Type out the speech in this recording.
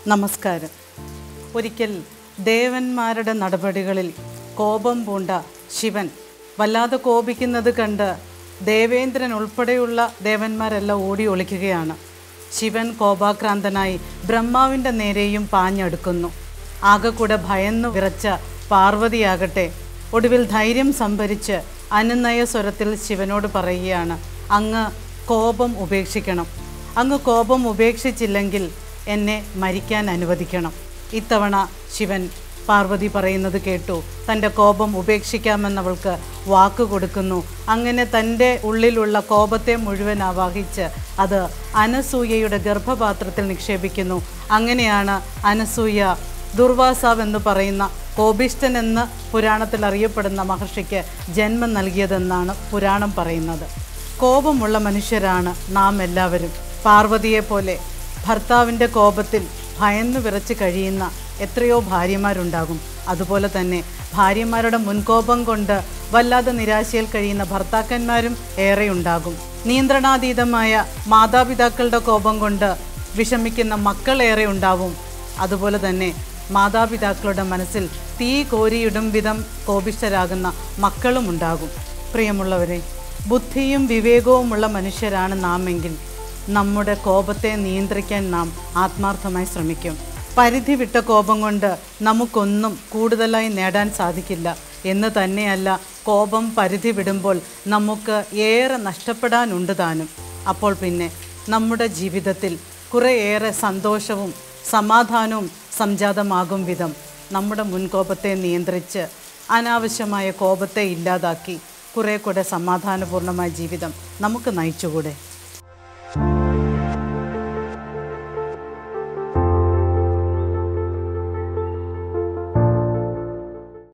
നമസ്കാരം ഒരിക്കൽ ദേവന്മാരുടെ നടപടികളിൽ കോപം പൂണ്ട ശിവൻ വല്ലാതെ കോപിക്കുന്നത് കണ്ട് ദേവേന്ദ്രൻ ഉൾപ്പെടെയുള്ള ദേവന്മാരെല്ലാം ഓടി ഒളിക്കുകയാണ് ശിവൻ കോപാക്രാന്തനായി ബ്രഹ്മാവിൻ്റെ നേരെയും പാഞ്ഞെടുക്കുന്നു ആകെ കൂടെ ഭയന്നു വിറച്ച പാർവതിയാകട്ടെ ഒടുവിൽ ധൈര്യം സംഭരിച്ച് അനുനയ സ്വരത്തിൽ ശിവനോട് പറയുകയാണ് അങ്ങ് കോപം ഉപേക്ഷിക്കണം അങ്ങ് കോപം ഉപേക്ഷിച്ചില്ലെങ്കിൽ എന്നെ മരിക്കാൻ അനുവദിക്കണം ഇത്തവണ ശിവൻ പാർവതി പറയുന്നത് കേട്ടു തൻ്റെ കോപം ഉപേക്ഷിക്കാമെന്നവൾക്ക് വാക്ക് കൊടുക്കുന്നു അങ്ങനെ തൻ്റെ ഉള്ളിലുള്ള കോപത്തെ മുഴുവൻ ആവാഹിച്ച് അത് അനസൂയയുടെ ഗർഭപാത്രത്തിൽ നിക്ഷേപിക്കുന്നു അങ്ങനെയാണ് അനസൂയ ദുർവാസാവ് എന്ന് പറയുന്ന കോപിഷ്ഠൻ എന്ന് പുരാണത്തിൽ അറിയപ്പെടുന്ന മഹർഷിക്ക് ജന്മം നൽകിയതെന്നാണ് പുരാണം പറയുന്നത് കോപമുള്ള മനുഷ്യരാണ് നാം എല്ലാവരും പാർവതിയെ പോലെ ഭർത്താവിൻ്റെ കോപത്തിൽ ഭയന്നു വിറച്ച് കഴിയുന്ന എത്രയോ ഭാര്യമാരുണ്ടാകും അതുപോലെ തന്നെ ഭാര്യമാരുടെ മുൻകോപം കൊണ്ട് വല്ലാതെ നിരാശയിൽ കഴിയുന്ന ഭർത്താക്കന്മാരും ഏറെയുണ്ടാകും നിയന്ത്രണാതീതമായ മാതാപിതാക്കളുടെ കോപം കൊണ്ട് വിഷമിക്കുന്ന മക്കൾ ഏറെ ഉണ്ടാവും അതുപോലെ തന്നെ മാതാപിതാക്കളുടെ മനസ്സിൽ തീ കോരിയിടും വിധം കോപിഷ്ഠരാകുന്ന മക്കളും ഉണ്ടാകും പ്രിയമുള്ളവരെ ബുദ്ധിയും വിവേകവുമുള്ള മനുഷ്യരാണ് നാം എങ്കിൽ നമ്മുടെ കോപത്തെ നിയന്ത്രിക്കാൻ നാം ആത്മാർത്ഥമായി ശ്രമിക്കും പരിധി വിട്ട കോപം കൊണ്ട് നമുക്കൊന്നും കൂടുതലായി നേടാൻ സാധിക്കില്ല എന്ന് തന്നെയല്ല കോപം പരിധി വിടുമ്പോൾ നമുക്ക് ഏറെ നഷ്ടപ്പെടാനുണ്ട് താനും അപ്പോൾ പിന്നെ നമ്മുടെ ജീവിതത്തിൽ കുറേയേറെ സന്തോഷവും സമാധാനവും സംജാതമാകും വിധം നമ്മുടെ മുൻകോപത്തെ നിയന്ത്രിച്ച് അനാവശ്യമായ കോപത്തെ ഇല്ലാതാക്കി കുറേ കൂടെ സമാധാനപൂർണ്ണമായ ജീവിതം നമുക്ക് നയിച്ചുകൂടെ